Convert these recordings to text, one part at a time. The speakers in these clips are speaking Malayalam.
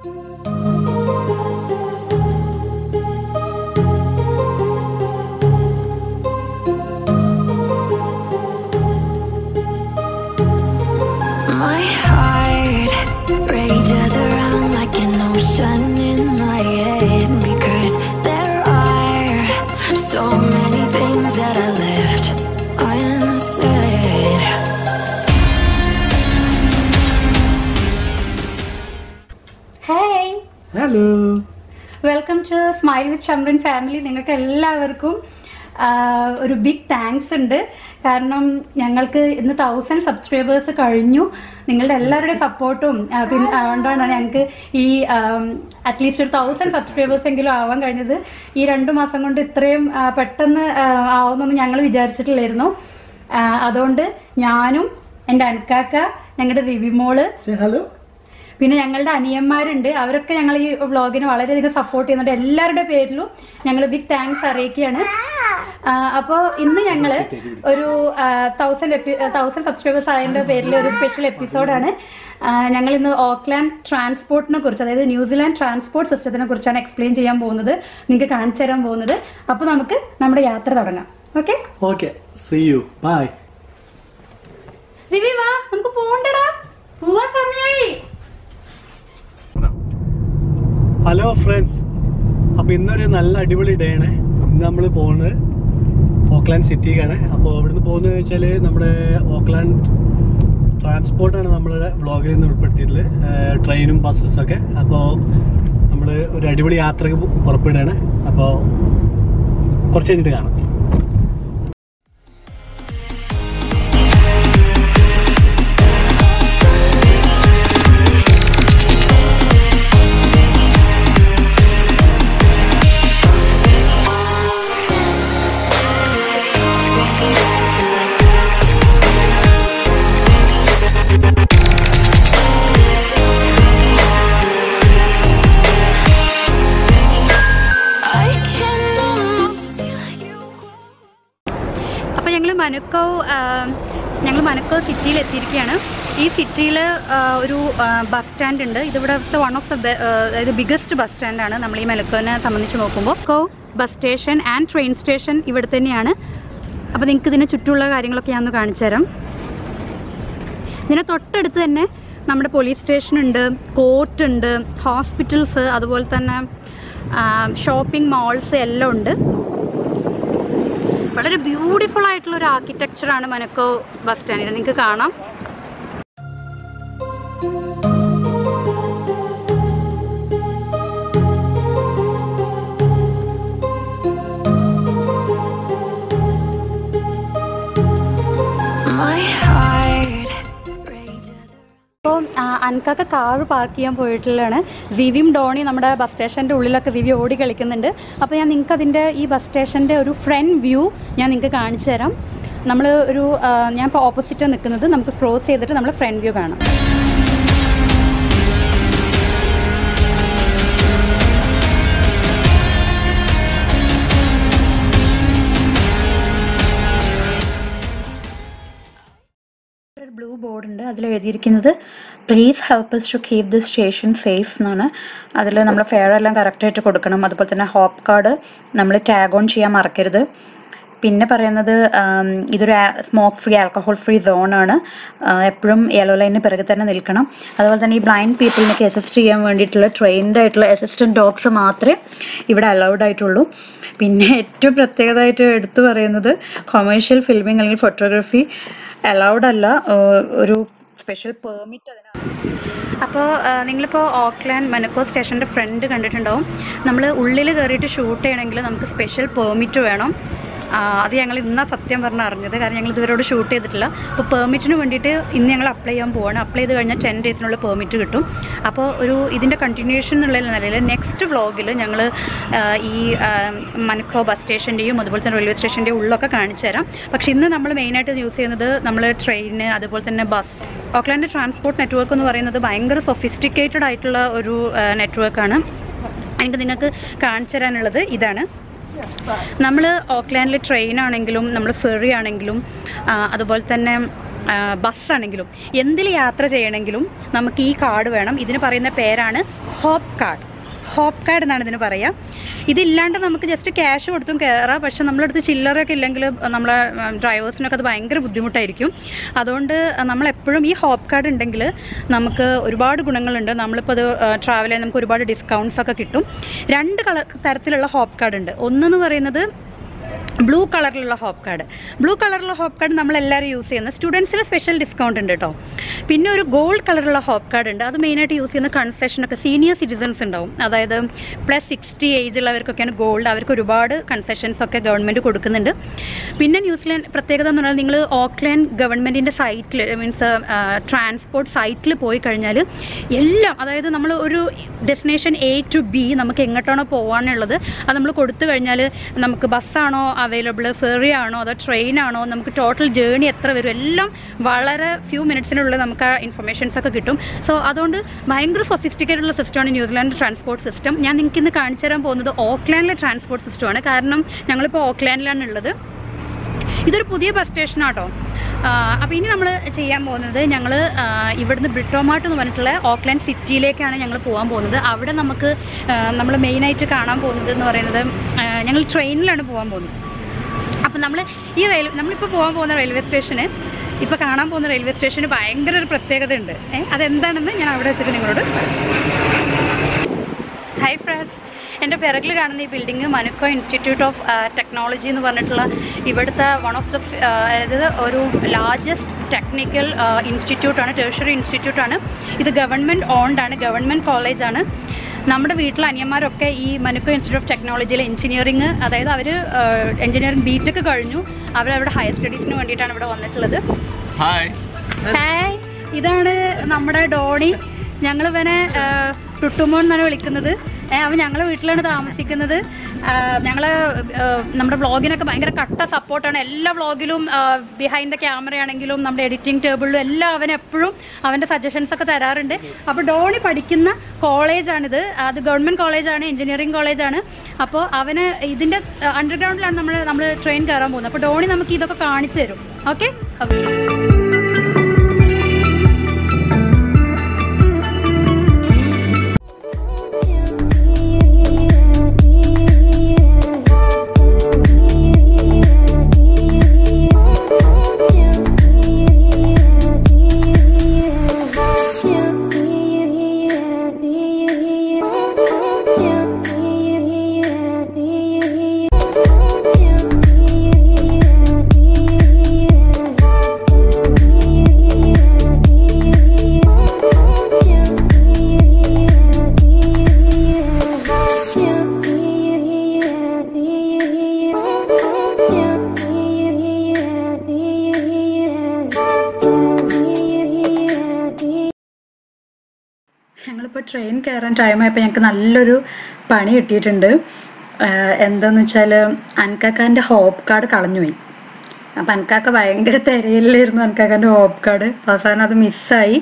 My heart rages around like an ocean in my head because there are so many things that I left unsaid. Hi hello welcome to smile with Shamrin family നിങ്ങൾക്ക് എല്ലാവർക്കും ആ, ഒരു ബിഗ് താങ്ക്സ് ഉണ്ട് കാരണം ഞങ്ങൾക്ക് ഇന്ന് തൗസൻഡ് സബ്സ്ക്രൈബേഴ്സ് കഴിഞ്ഞു നിങ്ങളുടെ എല്ലാവരുടെയും സപ്പോർട്ടും പിന്നെ അതുകൊണ്ടാണ് ഞങ്ങൾക്ക് ഈ അറ്റ്ലീസ്റ്റ് ഒരു തൗസൻഡ് സബ്സ്ക്രൈബേഴ്സ് എങ്കിലും ആവാൻ കഴിഞ്ഞത് ഈ രണ്ടു മാസം കൊണ്ട് ഇത്രയും ആ, പെട്ടെന്ന് ആ, ആവുമെന്നൊന്നും ഞങ്ങൾ വിചാരിച്ചിട്ടില്ലായിരുന്നു ആ, അതുകൊണ്ട് ഞാനും എൻ്റെ അൻകാക്ക ഞങ്ങളുടെ റിവിമോള് സേ ഹലോ പിന്നെ ഞങ്ങളുടെ അനിയന്മാരുണ്ട് അവരൊക്കെ ഞങ്ങൾ ഈ വ്ളോഗിന് വളരെയധികം സപ്പോർട്ട് ചെയ്യുന്നുണ്ട് എല്ലാവരുടെ പേരിലും ഞങ്ങൾ ബിഗ് താങ്ക്സ് അറിയിക്കുകയാണ് അപ്പോൾ ഇന്ന് ഞങ്ങൾ ഒരു തൗസൻഡ് തൗസൻഡ് സബ്സ്ക്രൈബേഴ്സ് ആയതിന്റെ പേരിൽ ഒരു സ്പെഷ്യൽ എപ്പിസോഡാണ് ഞങ്ങൾ ഇന്ന് ഓക്ലാൻഡ് ട്രാൻസ്പോർട്ടിനെ കുറിച്ച് അതായത് ന്യൂസിലാൻഡ് ട്രാൻസ്പോർട്ട് സിസ്റ്റത്തിനെ കുറിച്ചാണ് എക്സ്പ്ലെയിൻ ചെയ്യാൻ പോകുന്നത് നിങ്ങൾക്ക് കാണിച്ചു തരാൻ പോകുന്നത് അപ്പോൾ നമുക്ക് നമ്മുടെ യാത്ര തുടങ്ങാം okay okay see you bye Divi വാ നമുക്ക് പോണ്ടടാ പോവാൻ സമയായി ഹലോ ഫ്രണ്ട്സ് അപ്പൊ ഇന്നൊരു നല്ല അടിപൊളി ഡേ ആണ് ഇന്ന് നമ്മൾ പോകുന്നത് ഓക്ലാൻഡ് സിറ്റിക്കാണ് അപ്പോൾ ഇവിടുന്ന് പോകുന്നത് വെച്ചാൽ നമ്മുടെ ഓക്ലാൻഡ് ട്രാൻസ്പോർട്ടാണ് നമ്മളുടെ വ്ളോഗിൽ നിന്ന് ഉൾപ്പെടുത്തിയിട്ടുള്ളത് ട്രെയിനും ബസ്സസൊക്കെ അപ്പോൾ നമ്മൾ ഒരു അടിപൊളി യാത്രക്ക് പുറപ്പെടുകയാണ് അപ്പോൾ കുറച്ച് കഴിഞ്ഞിട്ട് കാണാം I can almost feel you. അപ്പോൾ ഞങ്ങൾ മനക്കോ ഞങ്ങൾ മനക്കോ സിറ്റിയിൽ എത്തിയിരിക്കുകയാണ് ഈ സിറ്റിയിൽ ഒരു ബസ് സ്റ്റാൻഡ് ഉണ്ട് ഇത് ഇവിടുത്തെ വൺ ഓഫ് ദ അതായത് ബിഗസ്റ്റ് ബസ് സ്റ്റാൻഡാണ് നമ്മൾ ഈ മലക്കോനെ സംബന്ധിച്ച് നോക്കുമ്പോൾ കോ bus station and train station ഇവിടെ തന്നെയാണ് അപ്പോൾ നിങ്ങൾക്ക് ഇതിന് ചുറ്റുമുള്ള കാര്യങ്ങളൊക്കെ ഞാൻ ഒന്ന് കാണിച്ചു തരാം ഇതിന് തൊട്ടടുത്ത് തന്നെ നമ്മുടെ പോലീസ് സ്റ്റേഷൻ ഉണ്ട് കോർട്ട് ഉണ്ട് ഹോസ്പിറ്റൽസ് അതുപോലെ തന്നെ ഷോപ്പിംഗ് മാൾസ് എല്ലാം ഉണ്ട് വളരെ ബ്യൂട്ടിഫുൾ ആയിട്ടുള്ള ഒരു ആർക്കിടെക്ചറാണ് മനക്കോ ബസ് സ്റ്റാൻഡ് ഇത് നിങ്ങൾക്ക് കാണാം My heart rages. അപ്പോൾ അൻകാക്ക കാർ പാർക്ക് ചെയ്യാൻ പോയിട്ടുള്ളതാണ് സിവിയും ഡോണി നമ്മുടെ ബസ് സ്റ്റേഷൻ്റെ ഉള്ളിലൊക്കെ സിവി ഓടി കളിക്കുന്നുണ്ട് അപ്പോൾ ഞാൻ നിങ്ങൾക്ക് അതിൻ്റെ ഈ ബസ് സ്റ്റേഷൻ്റെ ഒരു ഫ്രണ്ട് വ്യൂ ഞാൻ നിങ്ങൾക്ക് കാണിച്ചു തരാം നമ്മൾ ഒരു ആ, ഞാൻ ഇപ്പോൾ ഓപ്പോസിറ്റ് നിൽക്കുന്നത് നമുക്ക് ക്രോസ് ചെയ്തിട്ട് നമ്മൾ ഫ്രണ്ട് വ്യൂ കാണാം ഒരു ബ്ലൂ ബോർഡ് ഉണ്ട് അതിൽ എഴുതിയിരിക്കുന്നത് please help us to keep this station safe എന്നാണ് അതിൽ നമ്മൾ ഫെയർ എല്ലാം കറക്റ്റായിട്ട് കൊടുക്കണം അതുപോലെ തന്നെ ഹോപ്പ് കാർഡ് നമ്മൾ ടാഗ് ഓൺ ചെയ്യാൻ മറക്കരുത് പിന്നെ പറയുന്നത് ആം, ഇതൊരു സ്മോക്ക് ഫ്രീ ആൽക്കഹോൾ ഫ്രീ സോണാണ് എപ്പോഴും യെല്ലോ ലൈനിന് പിറകെ തന്നെ നിൽക്കണം അതുപോലെ തന്നെ ഈ ബ്ലൈൻഡ് പീപ്പിളിനൊക്കെ അസിസ്റ്റ് ചെയ്യാൻ വേണ്ടിയിട്ടുള്ള ട്രെയിൻഡ് ആയിട്ടുള്ള അസിസ്റ്റൻറ്റ് ഡോഗ്സ് മാത്രമേ ഇവിടെ അലൗഡ് ആയിട്ടുള്ളൂ പിന്നെ ഏറ്റവും പ്രത്യേകതയായിട്ട് എടുത്തു പറയുന്നത് കൊമേഴ്ഷ്യൽ ഫിൽമിംഗ് അല്ലെങ്കിൽ ഫോട്ടോഗ്രാഫി അലൗഡ് അല്ല ഏഹ് ഒരു സ്പെഷ്യൽ പെർമിറ്റ് അതിന് അപ്പോൾ നിങ്ങളിപ്പോൾ ഓക്ലാൻഡ് മനക്കോ സ്റ്റേഷൻ്റെ ഫ്രണ്ട് കണ്ടിട്ടുണ്ടാവും നമ്മൾ ഉള്ളിൽ കയറിയിട്ട് ഷൂട്ട് ചെയ്യണമെങ്കിൽ നമുക്ക് സ്പെഷ്യൽ പെർമിറ്റ് വേണം ആ, അത് ഞങ്ങൾ ഇന്നാ സത്യം പറഞ്ഞ് അറിഞ്ഞത് കാരണം ഞങ്ങൾ ഇതുവരോട് ഷൂട്ട് ചെയ്തിട്ടില്ല അപ്പോൾ പെർമിറ്റിന് വേണ്ടിയിട്ട് ഇന്ന് ഞങ്ങൾ അപ്ലൈ ചെയ്യാൻ പോവാണ് അപ്ലൈ ചെയ്ത് കഴിഞ്ഞാൽ ടെൻ ഡേയ്സിനുള്ള പെർമിറ്റ് കിട്ടും അപ്പോൾ ഒരു ഇതിൻ്റെ കണ്ടിന്യൂഷൻ എന്നുള്ള നിലയിൽ നെക്സ്റ്റ് വ്ളോഗിൽ ഞങ്ങൾ ഈ ആ, മനക്കോ ബസ് സ്റ്റേഷൻ്റെയും അതുപോലെ തന്നെ റെയിൽവേ സ്റ്റേഷൻ്റെയും ഉള്ളൊക്കെ കാണിച്ചു തരാം പക്ഷേ ഇന്ന് നമ്മൾ മെയിനായിട്ട് യൂസ് ചെയ്യുന്നത് നമ്മൾ ട്രെയിന് അതുപോലെ തന്നെ ബസ് ഓക്ലാൻഡ് ട്രാൻസ്പോർട്ട് നെറ്റ്വർക്ക് എന്ന് പറയുന്നത് ഭയങ്കര സൊഫിസ്റ്റിക്കേറ്റഡ് ആയിട്ടുള്ള ഒരു നെറ്റ്വർക്കാണ് എനിക്ക് നിങ്ങൾക്ക് കാണിച്ചു തരാനുള്ളത് ഇതാണ് നമ്മൾ ഓക്ലാൻഡിൽ ട്രെയിൻ ആണെങ്കിലും നമ്മൾ ഫെറി ആണെങ്കിലും ആ, അതുപോലെ തന്നെ ബസ്സാണെങ്കിലും എന്തിൽ യാത്ര ചെയ്യണമെങ്കിലും നമുക്ക് ഈ കാർഡ് വേണം ഇതിന് പറയുന്ന പേരാണ് ഹോപ്പ് കാർഡ് ഹോപ്പ് കാർഡ് എന്നാണ് ഇതിന് പറയുക ഇതില്ലാണ്ട് നമുക്ക് ജസ്റ്റ് ക്യാഷ് കൊടുത്തും കയറാം പക്ഷെ നമ്മളടുത്ത് ചില്ലറയൊക്കെ ഇല്ലെങ്കിൽ നമ്മളെ ഡ്രൈവേഴ്സിനൊക്കെ അത് ഭയങ്കര ബുദ്ധിമുട്ടായിരിക്കും അതുകൊണ്ട് നമ്മളെപ്പോഴും ഈ ഹോപ്പ് കാർഡ് ഉണ്ടെങ്കിൽ നമുക്ക് ഒരുപാട് ഗുണങ്ങളുണ്ട് നമ്മളിപ്പോൾ അത് ട്രാവൽ ചെയ്യാൻ നമുക്ക് ഒരുപാട് ഡിസ്കൗണ്ട്സ് ഒക്കെ കിട്ടും രണ്ട് കളർ തരത്തിലുള്ള ഹോപ്പ് കാർഡ് ഉണ്ട് ഒന്നെന്ന് പറയുന്നത് ബ്ലൂ കളറിലുള്ള ഹോപ്പ് കാർഡ് ബ്ലൂ കളറിലുള്ള ഹോപ്പ് കാർഡ് നമ്മൾ എല്ലാവരും യൂസ് ചെയ്യുന്നത് സ്റ്റുഡൻസിന് സ്പെഷ്യൽ ഡിസ്കൗണ്ട് ഉണ്ട് കേട്ടോ പിന്നെ ഒരു ഗോൾഡ് കളറുള്ള ഹോപ്പ് കാർഡ് ഉണ്ട് അത് മെയിനായിട്ട് യൂസ് ചെയ്യുന്ന കൺസെഷനൊക്കെ സീനിയർ സിറ്റിസൺസ് ഉണ്ടാവും അതായത് പ്ലസ് സിക്സ്റ്റി ഏജ് ഉള്ളവർക്കൊക്കെയാണ് ഗോൾഡ് അവർക്ക് ഒരുപാട് കൺസെഷൻസ് ഒക്കെ ഗവൺമെൻറ് കൊടുക്കുന്നുണ്ട് പിന്നെ ന്യൂസിലാൻഡ് പ്രത്യേകത എന്ന് പറഞ്ഞാൽ നിങ്ങൾ ഓക്ലാൻഡ് ഗവൺമെൻറ്റിൻ്റെ സൈറ്റിൽ മീൻസ് ട്രാൻസ്പോർട്ട് സൈറ്റിൽ പോയി കഴിഞ്ഞാൽ എല്ലാം അതായത് നമ്മൾ ഒരു ഡെസ്റ്റിനേഷൻ എ ടു ബി നമുക്ക് എങ്ങോട്ടാണോ പോകാനുള്ളത് അത് നമ്മൾ കൊടുത്തു കഴിഞ്ഞാൽ നമുക്ക് ബസ്സാണോ അവൈലബിൾ ഫെറി ആണോ അതോ ട്രെയിൻ ആണോ നമുക്ക് ടോട്ടൽ ജേണി എത്ര വരും എല്ലാം വളരെ ഫ്യൂ മിനിറ്റ്സിനുള്ളിൽ നമുക്ക് ആ ഇൻഫർമേഷൻസ് ഒക്കെ കിട്ടും സോ അതുകൊണ്ട് ഭയങ്കര സൊഫിസ്റ്റിക്കേറ്റഡ് ഉള്ള സിസ്റ്റമാണ് ന്യൂസിലാൻഡ് ട്രാൻസ്പോർട്ട് സിസ്റ്റം ഞാൻ നിങ്ങൾക്ക് ഇന്ന് കാണിച്ചു തരാൻ പോകുന്നത് ഓക്ലാൻഡിലെ ട്രാൻസ്പോർട്ട് സിസ്റ്റമാണ് കാരണം ഞങ്ങളിപ്പോൾ ഓക്ലാൻഡിലാണ് ഉള്ളത് ഇതൊരു പുതിയ ബസ് സ്റ്റേഷനാട്ടോ അപ്പോൾ ഇനി നമ്മൾ ചെയ്യാൻ പോകുന്നത് ഞങ്ങൾ ഇവിടുന്ന് ബ്രിട്ടോമാർട്ട് എന്ന് പറഞ്ഞിട്ടുള്ള ഓക്ലാൻഡ് സിറ്റിയിലേക്കാണ് ഞങ്ങൾ പോകാൻ പോകുന്നത് അവിടെ നമുക്ക് നമ്മൾ മെയിനായിട്ട് കാണാൻ പോകുന്നത് എന്ന് പറയുന്നത് ആ, ഞങ്ങൾ ട്രെയിനിലാണ് പോകാൻ പോകുന്നത് അപ്പം നമ്മൾ ഈ റെയിൽ നമ്മളിപ്പോൾ പോകാൻ പോകുന്ന റെയിൽവേ സ്റ്റേഷന് ഇപ്പോൾ കാണാൻ പോകുന്ന റെയിൽവേ സ്റ്റേഷന് ഭയങ്കര ഒരു പ്രത്യേകത ഉണ്ട് ഏഹ് അതെന്താണെന്ന് ഞാൻ അവിടെ വെച്ചിട്ട് നിങ്ങളോട് പറയാം ഹായ് ഫ്രണ്ട്സ് എൻ്റെ പിറകിൽ കാണുന്ന ഈ building Manukau institute of technology എന്ന് പറഞ്ഞിട്ടുള്ള ഇവിടുത്തെ വൺ ഓഫ് ദ അതായത് ഒരു ലാർജസ്റ്റ് ടെക്നിക്കൽ ഇൻസ്റ്റിറ്റ്യൂട്ടാണ് ടേഴ്ഷറി ഇൻസ്റ്റിറ്റ്യൂട്ടാണ് ഇത് ഗവൺമെൻറ് ഓൺഡ് ആണ് ഗവൺമെൻറ് കോളേജാണ് നമ്മുടെ വീട്ടിലെ അനിയന്മാരൊക്കെ ഈ മനുക്കോ ഇൻസ്റ്റിറ്റ്യൂട്ട് ഓഫ് ടെക്നോളജിയിൽ എഞ്ചിനീയറിംഗ് അതായത് അവർ എഞ്ചിനീയറിംഗ് ബിടെക് കഴിഞ്ഞു അവരവരുടെ ഹയർ സ്റ്റഡീസിന് വേണ്ടിയിട്ടാണ് ഇവിടെ വന്നിട്ടുള്ളത് ഹായ് ഹായ് ഇതാണ് നമ്മുടെ ഡോണി ഞങ്ങൾ ഇവനെ ടുട്ടുമോൻ എന്നാണ് വിളിക്കുന്നത് ഏ, അവൻ ഞങ്ങളെ വീട്ടിലാണ് താമസിക്കുന്നത് ഞങ്ങൾ നമ്മുടെ വ്ളോഗിനൊക്കെ ഭയങ്കര കട്ട സപ്പോർട്ടാണ് എല്ലാ വ്ളോഗിലും ബിഹൈൻഡ് ദ ക്യാമറ ആണെങ്കിലും നമ്മുടെ എഡിറ്റിംഗ് ടേബിളിലും എല്ലാം അവൻ എപ്പോഴും അവൻ്റെ സജഷൻസ് ഒക്കെ തരാറുണ്ട് അപ്പോൾ ഡോണി പഠിക്കുന്ന കോളേജാണിത് അത് ഗവൺമെൻറ് കോളേജാണ് എഞ്ചിനീയറിംഗ് കോളേജാണ് അപ്പോൾ അവന് ഇതിൻ്റെ അണ്ടർഗ്രൗണ്ടിലാണ് നമ്മൾ നമ്മൾ ട്രെയിൻ കയറാൻ പോകുന്നത് അപ്പോൾ ഡോണി നമുക്ക് ഇതൊക്കെ കാണിച്ചു തരും ഓക്കെ ഞങ്ങളിപ്പോൾ ട്രെയിൻ കയറാൻ ടൈമായപ്പോൾ ഞങ്ങൾക്ക് നല്ലൊരു പണി കിട്ടിയിട്ടുണ്ട് ആഹ് എന്താന്ന് വെച്ചാൽ അൻകാക്കാൻ്റെ ഹോപ്പ് കാർഡ് കളഞ്ഞുപോയി അപ്പം അൻകാക്ക ഭയങ്കര തിരയിലായിരുന്നു അൻകാക്കാൻ്റെ ഹോപ്പ് കാർഡ് അവസാനം അത് മിസ്സായി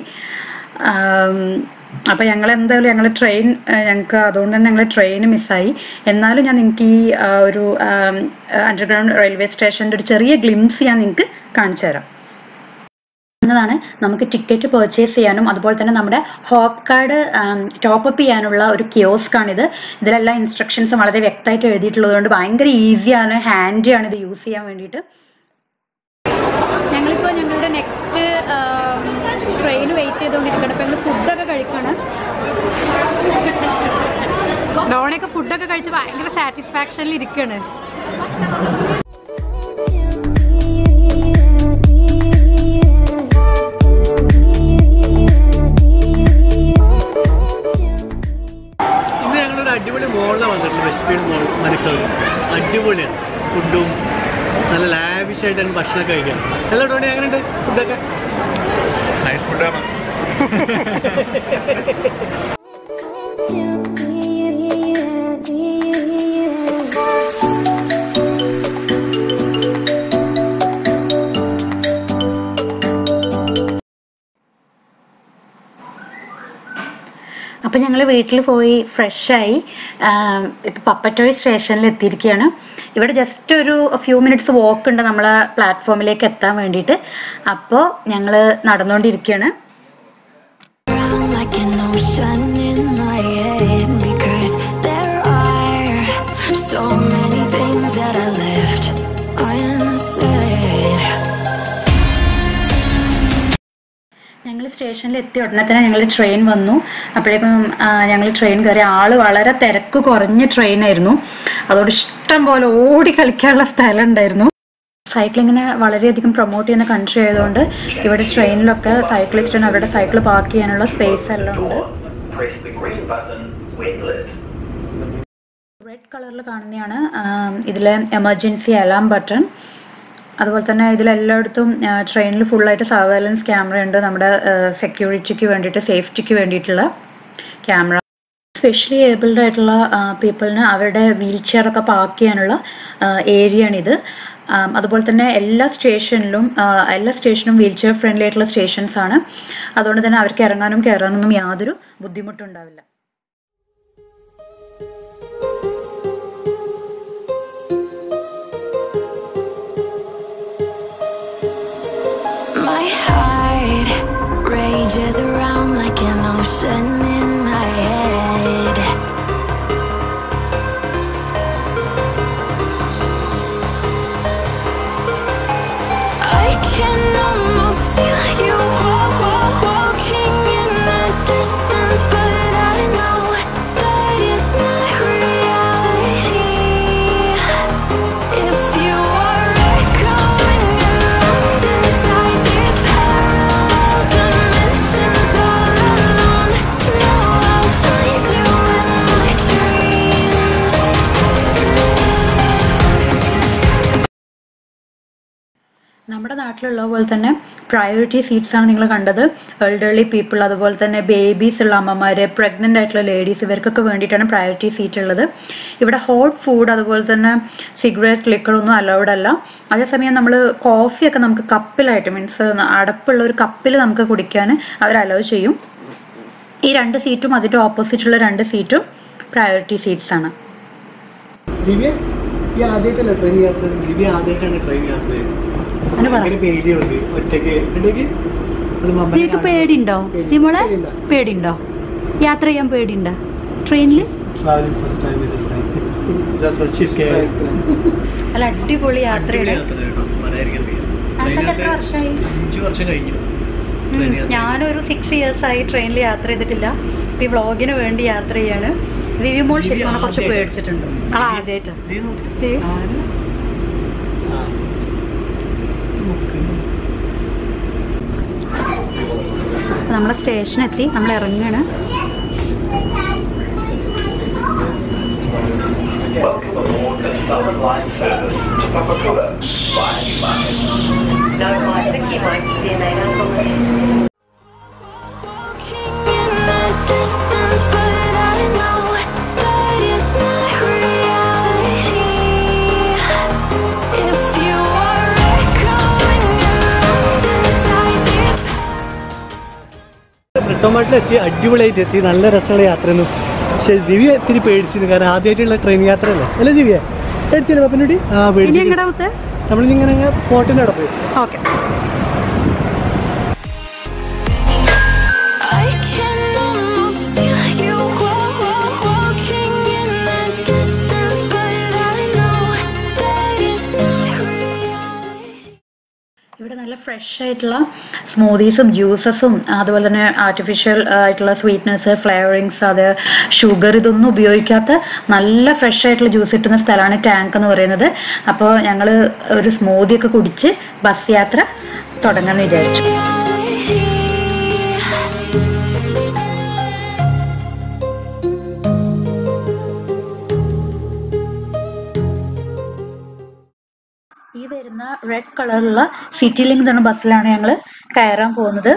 അപ്പം ഞങ്ങൾ എന്തായാലും ഞങ്ങൾ ട്രെയിൻ ഞങ്ങൾക്ക് അതുകൊണ്ട് തന്നെ ഞങ്ങൾ ട്രെയിൻ മിസ്സായി എന്നാലും ഞാൻ നിങ്ങൾക്ക് ഈ ആ, ഒരു അണ്ടർഗ്രൗണ്ട് റെയിൽവേ സ്റ്റേഷൻ്റെ ഒരു ചെറിയ ഗ്ലിംസ് ഞാൻ നിങ്ങൾക്ക് കാണിച്ചു തരാം എന്നതാണ് നമുക്ക് ടിക്കറ്റ് പർച്ചേസ് ചെയ്യാനും അതുപോലെ തന്നെ നമ്മുടെ ഹോപ്പ് കാർഡ് ടോപ്പ് അപ്പ് ചെയ്യാനുള്ള ഒരു കിയോസ്ക് ആണിത് ഇതിലെല്ലാം ഇൻസ്ട്രക്ഷൻസും വളരെ വ്യക്തമായിട്ട് എഴുതിയിട്ടുള്ളത് കൊണ്ട് ഭയങ്കര ഈസിയാണ് ഹാൻഡിയാണ് ഇത് യൂസ് ചെയ്യാൻ വേണ്ടിയിട്ട് ഞങ്ങളിപ്പോൾ ഞങ്ങളുടെ നെക്സ്റ്റ് ട്രെയിൻ വെയിറ്റ് ചെയ്തുകൊണ്ടിരിക്കുകയാണ് അപ്പോൾ ഞങ്ങൾ ഫുഡൊക്കെ കഴിക്കുകയാണ് ഡോണൊക്കെ ഫുഡൊക്കെ കഴിച്ച് ഭയങ്കര സാറ്റിസ്ഫാക്ഷനിൽ ഇരിക്കുകയാണ് ഇന്ന് ഞങ്ങളൊരു അടിപൊളി മോളിലാണ് വന്നിട്ടുണ്ട് വെസ്റ്റ്ഫീൽഡ് മോൾ മനക്കവ് അടിപൊളിയാണ് ഫുഡും നല്ല ലാവിഷ് ആയിട്ടാണ് ഭക്ഷണം കഴിക്കാൻ ഹലോ ടോണി എങ്ങനെയുണ്ട് ഫുഡൊക്കെ നൈസ് ഫുഡാണ് അപ്പോൾ ഞങ്ങൾ വീട്ടിൽ പോയി ഫ്രഷായി ഇപ്പോൾ പപ്പറ്റോയ് സ്റ്റേഷനിൽ എത്തിയിരിക്കുകയാണ് ഇവിടെ ജസ്റ്റ് ഒരു ഫ്യൂ മിനിറ്റ്സ് വാക്ക് ഉണ്ട് നമ്മളെ പ്ലാറ്റ്ഫോമിലേക്ക് എത്താൻ വേണ്ടിയിട്ട് അപ്പോൾ ഞങ്ങൾ നടന്നുകൊണ്ടിരിക്കുകയാണ് around like an ocean in my head because there are so many things that I left unsaid. ഞങ്ങൾ സ്റ്റേഷനിൽ എത്തിയ ഉടനെ തന്നെ ഞങ്ങൾ ട്രെയിൻ വന്നു അപ്പോഴേക്കും ഞങ്ങൾ ട്രെയിൻ കയറി ആള് വളരെ തിരക്ക് കുറഞ്ഞ ട്രെയിൻ ആയിരുന്നു അതോട് ഇഷ്ടം പോലെ ഓടി കളിക്കാനുള്ള സ്ഥലം ഉണ്ടായിരുന്നു സൈക്ലിങ്ങിനെ വളരെയധികം പ്രൊമോട്ട് ചെയ്യുന്ന കൺട്രി ആയതുകൊണ്ട് ഇവിടെ ട്രെയിനിലൊക്കെ സൈക്ലിസ്റ്റിന് അവരുടെ സൈക്കിൾ പാർക്ക് ചെയ്യാനുള്ള സ്പേസ് എല്ലാം ഉണ്ട് press the green button when lit. Red കളറിൽ കാണുന്നതാണ് ആം, ഇതിലെ എമർജൻസി അലാം ബട്ടൺ അതുപോലെ തന്നെ ഇതിലെല്ലായിടത്തും ട്രെയിനിൽ ഫുള്ളായിട്ട് സർവൈലൻസ് ക്യാമറ ഉണ്ട് നമ്മുടെ സെക്യൂരിറ്റിക്ക് വേണ്ടിയിട്ട് സേഫ്റ്റിക്ക് വേണ്ടിയിട്ടുള്ള ക്യാമറ സ്പെഷ്യലി ഏബിൾഡ് ആയിട്ടുള്ള പീപ്പിളിന് അവരുടെ വീൽ ചെയർ ഒക്കെ പാർക്ക് ചെയ്യാനുള്ള ഏരിയ ആണിത് ആം, അതുപോലെ തന്നെ എല്ലാ സ്റ്റേഷനിലും എല്ലാ സ്റ്റേഷനും വീൽ ചെയർ ഫ്രണ്ട്ലി ആയിട്ടുള്ള സ്റ്റേഷൻസ് ആണ് അതുകൊണ്ട് തന്നെ അവർക്ക് ഇറങ്ങാനും കയറാനൊന്നും യാതൊരു ബുദ്ധിമുട്ടുണ്ടാവില്ല My heart rages around like an ocean in my head. I can almost feel you wa- wa- walking in the distance, but I know that it's not reality. If you are echoing around inside these parallel dimensions all alone, know I'll find you in my dreams. നമ്മുടെ നാട്ടിലുള്ള പോലെ തന്നെ പ്രയോറിറ്റി സീറ്റ്സ് ആണ് നിങ്ങൾ കണ്ടത് എൽഡർലി പീപ്പിൾ അതുപോലെ തന്നെ ബേബീസ് ഉള്ള അമ്മമാര് പ്രഗ്നന്റ് ആയിട്ടുള്ള ലേഡീസ് ഇവർക്കൊക്കെ വേണ്ടിയിട്ടാണ് പ്രയോറിറ്റി സീറ്റ് ഉള്ളത് ഇവിടെ ഹോട്ട് ഫുഡ് അതുപോലെ തന്നെ സിഗരറ്റ് ലിക്കർ ഒന്നും അലൗഡ് അല്ല അതേസമയം നമ്മൾ കോഫിയൊക്കെ നമുക്ക് കപ്പിലായിട്ട് മീൻസ് അടപ്പുള്ള ഒരു കപ്പിൽ നമുക്ക് കുടിക്കാൻ അവർ അലൗ ചെയ്യും ഈ രണ്ട് സീറ്റും അതിൻ്റെ ഓപ്പോസിറ്റുള്ള രണ്ട് സീറ്റും പ്രയോറിറ്റി സീറ്റ്സ് ആണ് ദിവ്യ ഈ ആദ്യമായിട്ടല്ല ട്രെയിൻ യാത്ര ദിവ്യ ആദ്യമായിട്ടാണ് ട്രെയിൻ യാത്ര ചെയ്യുന്നത് അങ്ങനെ പറ. ഭയങ്കര പേടിയുണ്ട് ഒറ്റയ്ക്ക് ഉണ്ടെങ്കിൽ അത് മമ്മനെ നിനക്ക് കാണുമ്പോൾ പേടിയുണ്ടോ പേടി- നിമോളെ പേടിയില്ല. പേടിയുണ്ടോ യാത്ര ചെയ്യാൻ പേടിയുണ്ടോ ട്രെയിനിൽ Traveling first time with a train. That's what she's scared. അല്ല അടിപൊളി യാത്രയാണ് യാത്ര കേട്ടോ, പറയാതിരിക്കാൻ വയ്യ. അനക്കൊക്കെ എത്ര വർഷമായി അഞ്ച് വർഷം കഴിഞ്ഞു ഉം, ട്രെയിൻ യാത്ര. ഞാനൊരു സിക്സ് ഇയേഴ്സ് ആയി ട്രെയിനിൽ യാത്ര ചെയ്തിട്ടില്ല ഇപ്പൊ ഈ വ്ളോഗിന് വേണ്ടി യാത്ര ചെയ്യാണ് ദിവ്യമോൾ ദിവ്യ ശരിക്കും പറഞ്ഞാൽ കുറച്ച് ആദ്യായിട്ട്. പേടിച്ചിട്ടുണ്ട് ആ ആദ്യമായിട്ട് ദേ നോക്ക്. ദേ. ആന. ആ. നോക്ക്. അപ്പൊ നമ്മളെ സ്റ്റേഷൻ എത്തി നമ്മൾ ഇറങ്ങാണ് Welcome aboard the Southern Line service to Papakura via Newmarket. Walking in the distance, but I know that it's not reality. If you are echoing around inside these ബ്രിട്ടോമാട്ടിൽ എത്തി അടിപൊളിയായിട്ട് എത്തി നല്ല രസമുള്ള യാത്രയായിരുന്നു പക്ഷേ ദിവ്യ ഇത്തിരി പേടിച്ചിരുന്നു കാരണം ആദ്യമായിട്ടുള്ള ട്രെയിൻ യാത്രയല്ലേ അല്ലേ ദിവ്യ പേടിച്ചില്ലേ പപ്പനോടി ആ ഇനി പേടിച്ചു എങ്ങടാ മുത്ത് നമ്മളിങ്ങനെ പോട്ടിൻ്റെ അവിടെ പോയി okay I can almost feel you wa- wa- walking in the distance, but I know that it's not reality. ഇവിടെ നല്ല ഫ്രഷ് ആയിട്ടുള്ള സ്മൂതീസും ജ്യൂസസും അതുപോലെ തന്നെ ആർട്ടിഫിഷ്യൽ ആയിട്ടുള്ള സ്വീറ്റ്നസ് ഫ്ലേവറിങ്സ് അത് ഷുഗർ ഇതൊന്നും ഉപയോഗിക്കാത്ത നല്ല ഫ്രഷ് ആയിട്ടുള്ള ജ്യൂസ് കിട്ടുന്ന സ്ഥലമാണ് ടാങ്ക് എന്ന് പറയുന്നത് അപ്പോൾ ഞങ്ങൾ ഒരു സ്മൂതി ഒക്കെ കുടിച്ച് ബസ് യാത്ര തുടങ്ങാമെന്ന് വിചാരിച്ചു ഈ വരുന്ന റെഡ് കളറുള്ള സിറ്റി ലിങ്ക് എന്ന ബസ്സിലാണ് ഞങ്ങൾ കയറാൻ പോകുന്നത്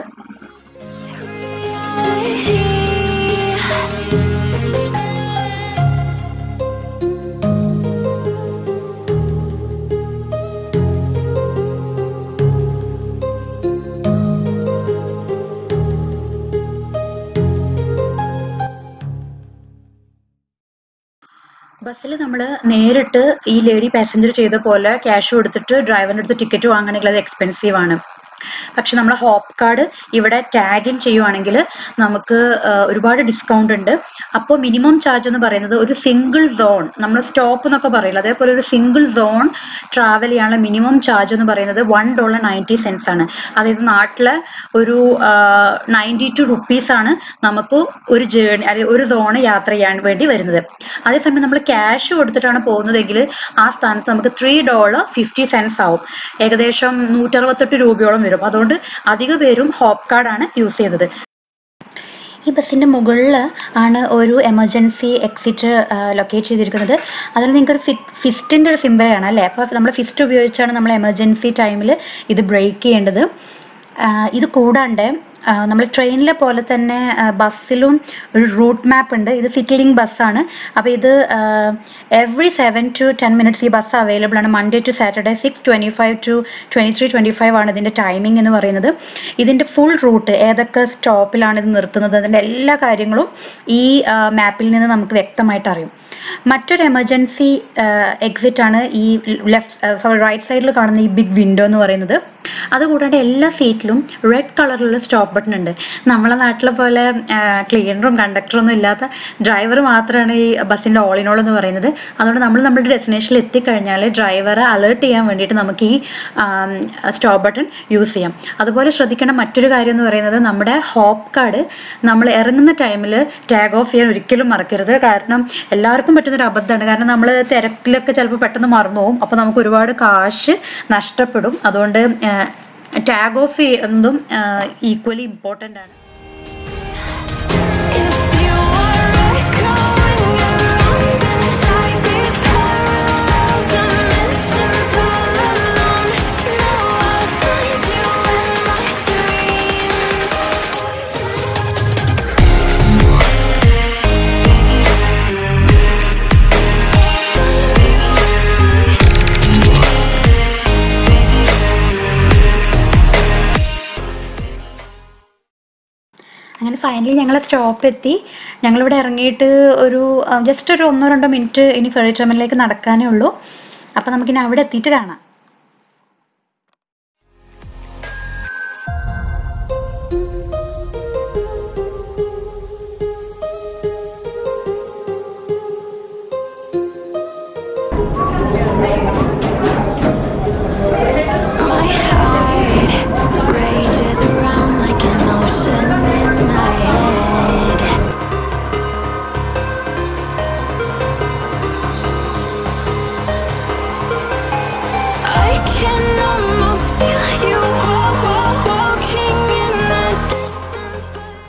ബസ്സിൽ നമ്മൾ നേരിട്ട് ഈ ലേഡി പാസഞ്ചർ ചെയ്ത പോലെ ക്യാഷ് കൊടുത്തിട്ട് ഡ്രൈവറിൻ്റെ അടുത്ത് ടിക്കറ്റ് വാങ്ങണമെങ്കിൽ അത് എക്സ്പെൻസീവ് ആണ് പക്ഷെ നമ്മൾ ഹോപ്പ് കാർഡ് ഇവിടെ ടാഗ് ഇൻ ചെയ്യുവാണെങ്കിൽ നമുക്ക് ആ, ഒരുപാട് ഡിസ്കൗണ്ട് ഉണ്ട് അപ്പോൾ മിനിമം ചാർജ് എന്ന് പറയുന്നത് ഒരു സിംഗിൾ സോൺ നമ്മൾ സ്റ്റോപ്പ് എന്നൊക്കെ പറയില്ല അതേപോലെ ഒരു സിംഗിൾ സോൺ ട്രാവൽ ചെയ്യാനുള്ള മിനിമം ചാർജ് എന്ന് പറയുന്നത് വൺ ഡോളർ നയൻറ്റി സെൻസ് ആണ് അതായത് നാട്ടിലെ ഒരു നയൻറ്റി ടു റുപ്പീസ് ആണ് നമുക്ക് ഒരു ജേണി അല്ലെങ്കിൽ ഒരു സോൺ യാത്ര ചെയ്യാൻ വേണ്ടി വരുന്നത് അതേസമയം നമ്മൾ ക്യാഷ് കൊടുത്തിട്ടാണ് പോകുന്നതെങ്കിൽ ആ സ്ഥാനത്ത് നമുക്ക് ത്രീ ഡോളർ ഫിഫ്റ്റി സെൻസ് ആവും ഏകദേശം നൂറ്ററുപത്തെട്ട് രൂപയോളം വരും അതുകൊണ്ട് അധിക പേരും ഹോപ്പ് കാർഡാണ് യൂസ് ചെയ്യുന്നത് ഈ ബസ്സിൻ്റെ മുകളിൽ ആണ് ഒരു എമർജൻസി എക്സിറ്റ് ലൊക്കേറ്റ് ചെയ്തിരിക്കുന്നത് അതിൽ നിങ്ങൾക്ക് ഒരു ഫി ഫിസ്റ്റിൻ്റെ ഒരു സിമ്പലാണ് അല്ലേ അപ്പോൾ നമ്മൾ ഫിസ്റ്റ് ഉപയോഗിച്ചാണ് നമ്മൾ എമർജൻസി ടൈമിൽ ഇത് ബ്രേക്ക് ചെയ്യേണ്ടത് ആ, ഇത് കൂടാണ്ട് നമ്മൾ ട്രെയിനിലെ പോലെ തന്നെ ആ, ബസ്സിലും ഒരു റൂട്ട് മാപ്പ് ഉണ്ട് ഇത് സിറ്റി ലിങ്ക് ബസ്സാണ് അപ്പോൾ ഇത് every seven to ten minutes ഈ ബസ് അവൈലബിൾ ആണ് Monday to Saturday six twenty five to twenty three twenty five ആണ് ഇതിൻ്റെ ടൈമിംഗ് എന്ന് പറയുന്നത് ഇതിൻ്റെ ഫുൾ റൂട്ട് ഏതൊക്കെ സ്റ്റോപ്പിലാണ് ഇത് നിർത്തുന്നത് അതിൻ്റെ എല്ലാ കാര്യങ്ങളും ഈ മാപ്പിൽ നിന്ന് നമുക്ക് വ്യക്തമായിട്ട് അറിയും മറ്റൊരു എമർജൻസി എക്സിറ്റ് ആണ് ഈ ലെഫ്റ്റ് റൈറ്റ് സൈഡിൽ കാണുന്ന ഈ ബിഗ് വിൻഡോ എന്ന് പറയുന്നത് അതുകൂടാതെ എല്ലാ സീറ്റിലും റെഡ് കളറിലുള്ള സ്റ്റോപ്പ് ബട്ടൺ ഉണ്ട് നമ്മളെ നാട്ടിലെ പോലെ ക്ലീനറും കണ്ടക്ടറും ഒന്നും ഇല്ലാത്ത ഡ്രൈവർ മാത്രമാണ് ഈ ബസ്സിൻ്റെ ഓൾ ഇൻ ഓൾ എന്ന് പറയുന്നത് അതുകൊണ്ട് നമ്മൾ നമ്മുടെ ഡെസ്റ്റിനേഷനിൽ എത്തിക്കഴിഞ്ഞാൽ ഡ്രൈവറെ അലേർട്ട് ചെയ്യാൻ വേണ്ടിയിട്ട് നമുക്ക് ഈ സ്റ്റോപ്പ് ബട്ടൺ യൂസ് ചെയ്യാം അതുപോലെ ശ്രദ്ധിക്കേണ്ട മറ്റൊരു കാര്യം എന്ന് പറയുന്നത് നമ്മുടെ ഹോപ്പ് കാർഡ് നമ്മൾ ഇറങ്ങുന്ന ടൈമിൽ ടാഗ് ഓഫ് ചെയ്യാൻ ഒരിക്കലും മറക്കരുത് കാരണം എല്ലാവർക്കും പറ്റുന്നൊരു അബദ്ധമാണ് കാരണം നമ്മൾ തിരക്കിലൊക്കെ ചിലപ്പോൾ പെട്ടെന്ന് മറന്നു പോകും അപ്പോൾ നമുക്ക് ഒരുപാട് കാശ് നഷ്ടപ്പെടും അതുകൊണ്ട് ടാഗ് ഓഫ് ചെയ്യുന്നതും ഈക്വലി ഇമ്പോർട്ടൻ്റ് ആണ് If you are echoing around inside these parallel dimensions all alone, know I'll find you in my dreams. അങ്ങനെ ഫൈനലി ഞങ്ങൾ സ്റ്റോപ്പ് എത്തി ഞങ്ങളിവിടെ ഇറങ്ങിയിട്ട് ഒരു ജസ്റ്റ് ഒരു ഒന്നോ രണ്ടോ മിനിറ്റ് ഇനി ഫെറി ടെർമിനലിലേക്ക് നടക്കാനേ ഉള്ളൂ അപ്പം നമുക്കിനി അവിടെ എത്തിയിട്ട് കാണാം My heart rages around like an ocean in my head. I can almost feel you wa- wa- walking in the distance.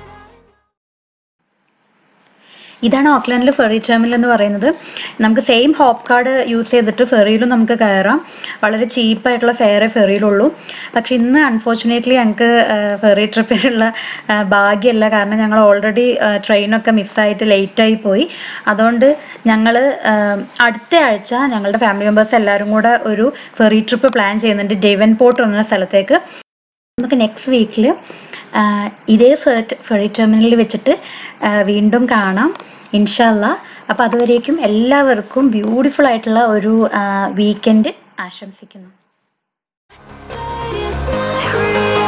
ഇതാണ് ഓക്ലാൻഡിലെ ഫെറി ടെർമിനൽ എന്ന് പറയുന്നത് നമുക്ക് സെയിം ഹോപ്പ് കാർഡ് യൂസ് ചെയ്തിട്ട് ഫെറിയിലും നമുക്ക് കയറാം വളരെ ചീപ്പായിട്ടുള്ള ഫെയറേ ഫെറിയിലുള്ളൂ പക്ഷെ ഇന്ന് അൺഫോർച്ചുനേറ്റ്ലി ഞങ്ങൾക്ക് ഫെറി ട്രിപ്പിനുള്ള ഭാഗ്യമല്ല കാരണം ഞങ്ങൾ ഓൾറെഡി ട്രെയിനൊക്കെ മിസ്സായിട്ട് ലേറ്റായി പോയി അതുകൊണ്ട് ഞങ്ങൾ അടുത്ത ആഴ്ച ഞങ്ങളുടെ ഫാമിലി മെമ്പേഴ്സ് എല്ലാവരും കൂടെ ഒരു ഫെറി ട്രിപ്പ് പ്ലാൻ ചെയ്യുന്നുണ്ട് ഡെവൻ പോർട്ട് എന്ന സ്ഥലത്തേക്ക് നമുക്ക് നെക്സ്റ്റ് വീക്കിൽ ഇതേ ഫെറി ടെർമിനലിൽ വെച്ചിട്ട് ആ, വീണ്ടും കാണാം ഇൻഷല്ല അപ്പോൾ അതുവരേക്കും എല്ലാവർക്കും ബ്യൂട്ടിഫുൾ ആയിട്ടുള്ള ഒരു വീക്കെൻഡ് ആശംസിക്കുന്നു It's not real.